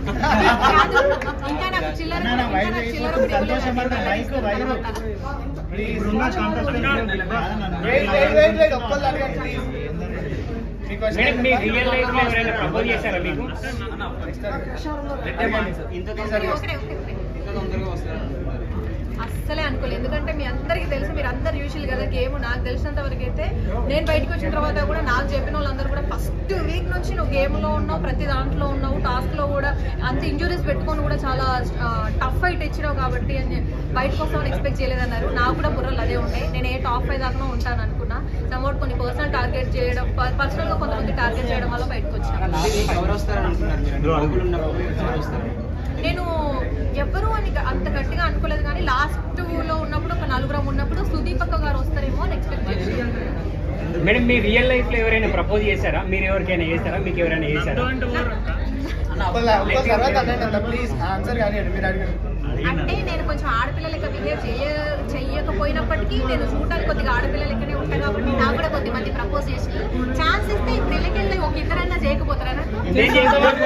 కాదు, ఇంకా నాకు చిల్లర అన్నా, నా ఇంకా వైఫ్ నాకు చిల్లర అయిపోతుంది. కూడా ఇవ్వలేదు. సంతోషపడతా. Like, wife. ఇప్పుడున్న contestant wait wait wait wait ఒక్కళ్ళు అడగండి ప్లీజ్ మేడం మీ రియల్ లైఫ్ లో ఎవరైనా ప్రపోజ్ చేశారా మీకు ఒకటే, ఒకటే, ఒకటే. అస్సలే అనుకోలేదు ఎందుకంటే మీ అందరికీ తెలుసు మీరు అందరు యూజువల్ కదా గేమ్ నాకు తెలిసినంత వరకు అయితే నేను బయటకు వచ్చిన తర్వాత కూడా నాకు చెప్పిన వాళ్ళందరూ కూడా ఫస్ట్ వీక్ నుంచి నువ్వు game లో ఉన్నావు ప్రతి దాంట్లో ఉన్నావు task లో కూడా అంత ఇంజురీస్ పెట్టుకొని కూడా చాలా టఫ్ ఫైట్ ఇచ్చినావు కాబట్టి అని బయటకు వస్తామని ఎక్స్పెక్ట్ చేయలేదన్నారు నాకు కూడా బుర్రలు అదే ఉంటాయి నేను ఏ టాప్ ఫైవ్ దాకా ఉంటాను అనుకున్నా సమ్వాట్ కొన్ని పర్సనల్ టార్గెట్ చేయడం పర్సనల్ గా కొంతమంది టార్గెట్ చేయడం వల్ల బయటకు వచ్చాను ఎవరు వస్తారని అనుకున్నారు మీరు బాబులు ఉన్నప్పుడు ఎవరు వస్తారు నేను ఎవ్వరు అని గ- అంత గట్టిగా అనుకోలేదు కానీ లాస్ట్ లో ఉన్నప్పుడు ఒక నలుగురం ఉన్నప్పుడు సుదీప్ అక్క గారు వస్తారేమో అని ఎక్స్పెక్ట్ చేసి మేడం మీ రియల్ లైఫ్ లో ఎవరైనా ప్రపోజ్ చేశారా మీరు ఎవరికైనా చేశారా మీకు ఎవరైనా చేశారా ఒక్కళ్ళ ఒక్క తర్వాత అడగండి అన్న ప్లీజ్ ఆన్సర్ కానీ మీరు అడగండి అంటే నేను కొంచెం ఆడపిల్ల లెక్క బిహేవ్ చెయ్య చెయ్యకపోయినప్పటికీ నేను చూడడానికి కొద్దిగా ఆడపిల్ల లెక్కనే ఉంటాను కాబట్టి నాకు కూడా కొద్ది మంది ప్రపోజ్ చేసి ఛాన్స్ ఇస్తే ఇప్పుడు ఇళ్ళకెళ్ళి ఒక ఇద్దరైనా చేయకపోతారా నాకు? నేను చేసుకోవాలి.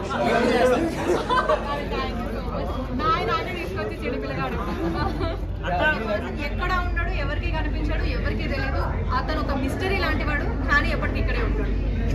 నాయన ఆయన తీసుకొచ్చి చిన్నపిల్లగాడు ఎక్కడ ఉన్నాడు ఎవరికి కనిపించాడు ఎవరికి తెలియదు అతను ఒక మిస్టరీ లాంటి వాడు కానీ ఎప్పటికీ ఇక్కడే ఉంటాడు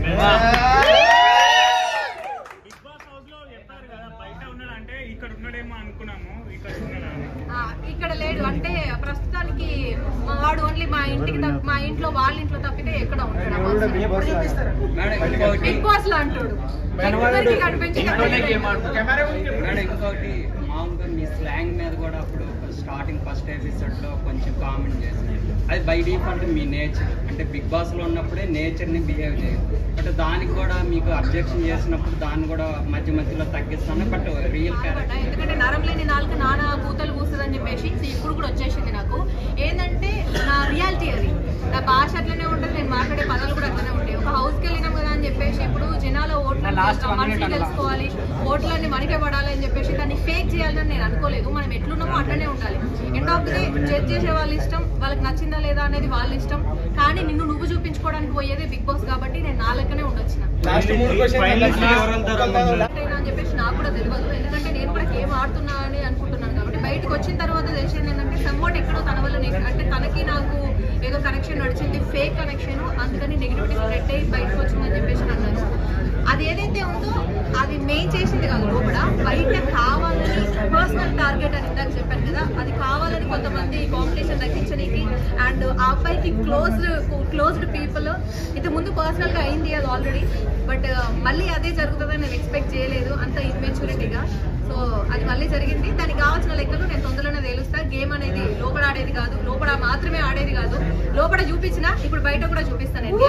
బిగ్ బాస్ హౌస్ లో చెప్పారు కదా బయట ఉన్నాడు అంటే ఇక్కడ ఉన్నాడేమో అనుకున్నాము ఇక్కడ ఉన్నాడా అని. ఆ, ఇక్కడ లేడు అంటే ప్రస్తుతానికి మా వాడు ఓన్లీ మా ఇంటికి తప్ప- మా ఇంట్లో వాళ్ళ ఇంట్లో తప్పితే ఎక్కడ ఉంటాడు ఆ person. మేడం ఇంకొకటి బిగ్ బాస్ లో అంటాడు ఎవరికి కనిపించి మేడం ఇంకొకటి మామూలుగా మీ స్లాంగ్ మీద కూడా అప్పుడు స్టార్టింగ్ ఫస్ట్ ఎపిసోడ్ లో కొంచెం కామెంట్ చేశారు అది బై డిఫాల్ట్ మీ నేచర్ అంటే బిగ్ బాస్ లో ఉన్నప్పుడే నేచర్ ని బిహేవ్ చేయదు బట్ దానికి కూడా మీకు అబ్జెక్షన్ చేసినప్పుడు దాన్ని కూడా మధ్య మధ్యలో తగ్గిస్తాను బట్ రియల్ బాధపడ్డా. క్యారెక్టర్ ఎందుకంటే నరం లేని నాలుగు నానా కూతలు కూస్తుందని చెప్పేసి సో ఇప్పుడు కూడా వచ్చేసింది నాకు ఏంటంటే నా రియాలిటీ అది నా భాష అట్లనే ఉంటుంది నేను మాట్లాడే పదాలు కూడా అట్లనే ఉంటాయి ఒక హౌస్కి వెళ్ళినాం కదా అని చెప్పేసి ఇప్పుడు జనాల ఓట్లు మనుషులు తెలుసుకోవాలి ఓట్లన్నీ మనకే పడాలి అని చెప్పేసి దాన్ని ఫేక్ చేయాలని నేను అనుకోలేదు మనం ఎట్లున్నామో అట్లనే ఉండాలి end of the day judge చేసే వాళ్ళ ఇష్టం వాళ్ళకి నచ్చిందా లేదా అనేది వాళ్ళ ఇష్టం కానీ నిన్ను నువ్వు చూపించుకోవడానికి పోయేదే బిగ్ బాస్ కాబట్టి నేను నా లెక్కనే ఉండొచ్చిన లాస్ట్ మూడు క్వశ్చన్ అంతేనా అని చెప్పేసి నాకు కూడా తెలియదు ఎందుకంటే నేను కూడా గేమ్ ఆడుతున్నా అని అనుకుంటున్నాను కాబట్టి బయటకు వచ్చిన తర్వాత తెలిసింది ఏంటంటే సమ్వాట్ ఎక్కడో తన వల్ల నెగ- అంటే తనకి నాకు ఏదో కనెక్షన్ నడిచింది ఫేక్ కనెక్షన్ అందుకని నెగిటివిటీ స్ప్రెడ్ అయ్యి బయటకు వచ్చిందని చెప్పేసి అన్నారు అది ఏదైతే ఉందో అది మెయిన్ చేసింది కాదు లోపల బయట కావాలని పర్సనల్ టార్గెట్ అని ఇందాక చెప్పాను కదా అది కావాలని కొంతమంది కాంపిటీషన్ తగ్గించడానికి అండ్ ఆ అబ్బాయికి క్లోజ్డ్ క్లోజ్డ్ పీపుల్ ఇంత ముందు పర్సనల్ గా అయింది అది ఆల్రెడీ బట్ మళ్ళీ అదే జరుగుతుందని నేను ఎక్స్పెక్ట్ చేయలేదు అంత ఇమ్మెచ్యూరిటీగా సో అది మళ్ళీ జరిగింది దానికి కావాల్సిన లెక్కలు నేను తొందరలోనే తేలుస్తా గేమ్ అనేది లోపల ఆడేది కాదు లోపల మాత్రమే ఆడేది కాదు లోపల చూపించిన ఇప్పుడు బయట కూడా చూపిస్తాను నేను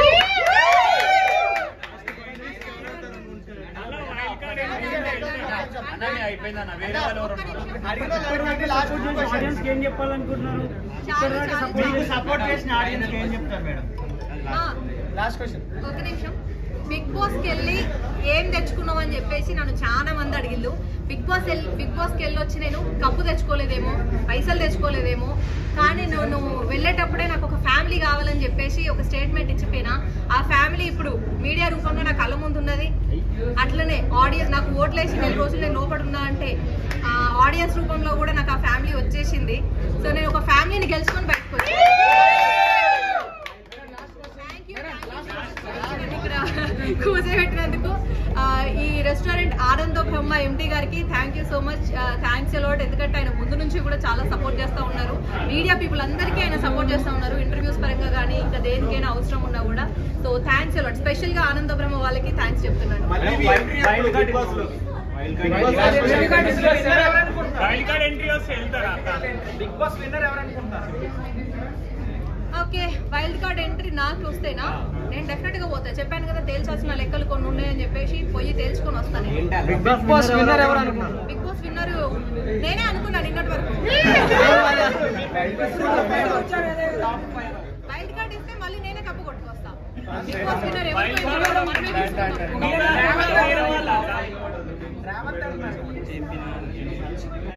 అడిగిన వాళ్ళు ఎవరు లాస్ట్ టూ క్వశ్చన్స్ ఆడియన్స్ కి ఏం చెప్పాలనుకుంటున్నారు చాలు, చాలు, మీకు చాలు. సపోర్ట్ చేసిన ఆడియన్స్ ఏం చెప్తారు మేడం ఆ, లాస్ట్ క్వశ్చన్ ఒక నిమిషం బిగ్ బాస్ కి వెళ్ళి ఏం తెచ్చుకున్నావు అని చెప్పేసి నన్ను చాలా మంది అడిగిళ్ళు బిగ్ బాస్ వెళ్ళి బిగ్ బాస్ కి వెళ్ళి వచ్చి నేను కప్పు తెచ్చుకోలేదేమో పైసలు తెచ్చుకోలేదేమో కానీ నువ్వు నువ్వు వెళ్ళేటప్పుడే నాకు ఒక ఫ్యామిలీ కావాలని చెప్పేసి ఒక స్టేట్మెంట్ ఇచ్చిపోయినా ఆ ఫ్యామిలీ ఇప్పుడు మీడియా రూపంలో నా కళ్ళ ముందు ఉన్నది అట్లనే ఆడియన్స్ నాకు ఓట్లేసి నెల రోజులు నేను లోపల ఉన్నా అంటే ఆ ఆడియన్స్ రూపంలో కూడా నాకు ఆ ఫ్యామిలీ వచ్చేసింది సో నేను ఒక ఫ్యామిలీని గెలుచుకొని బయటకు వచ్చాను Thank you, thank you so much. నన్ను ఇక్కడ కూర్చోబెట్టినందుకు ఆ, ఈ రెస్టారెంట్ ఆనంద బ్రహ్మ ఎండి గారికి thank you so much thanks a lot ఎందుకంటే ఆయన ముందు నుంచి కూడా చాలా సపోర్ట్ చేస్తూ ఉన్నారు మీడియా పీపుల్ అందరికీ ఆయన సపోర్ట్ చేస్తూ ఉన్నారు ఇంటర్వ్యూస్ పరంగా కానీ ఇంకా దేనికైనా అవసరం ఉన్నా కూడా సో థ్యాంక్స్ అలాట్ స్పెషల్ గా ఆనంద బ్రహ్మ వాళ్ళకి థ్యాంక్స్ చెప్తున్నాను వైల్డ్ కార్డ్ ఎంట్రీ వస్తే వెళ్తారా బిగ్ బాస్ విన్నర్ ఎవరు అనుకుంటారు ఓకే వైల్డ్ కార్డ్ ఎంట్రీ నాకు వస్తేనా నేను డెఫినెట్ గా పోతా చెప్పాను కదా తేల్చాల్సిన లెక్కలు కొన్ని ఉన్నాయని చెప్పేసి పోయి తేల్చుకొని వస్తాను నేను. బిగ్ బాస్ విన్నర్ ఎవరు అనుకుంటారు బిగ్ బాస్ విన్నర్ నేనే అనుకున్నా నిన్నటి వరకు వైల్డ్ కార్డ్ ఇస్తే మళ్ళీ నేనే కప్పు కొట్టుకొస్తా బిగ్ బాస్ విన్నర్ ఎవరు మనమే చూసుకుందాం. రేవంత్ ఎవరు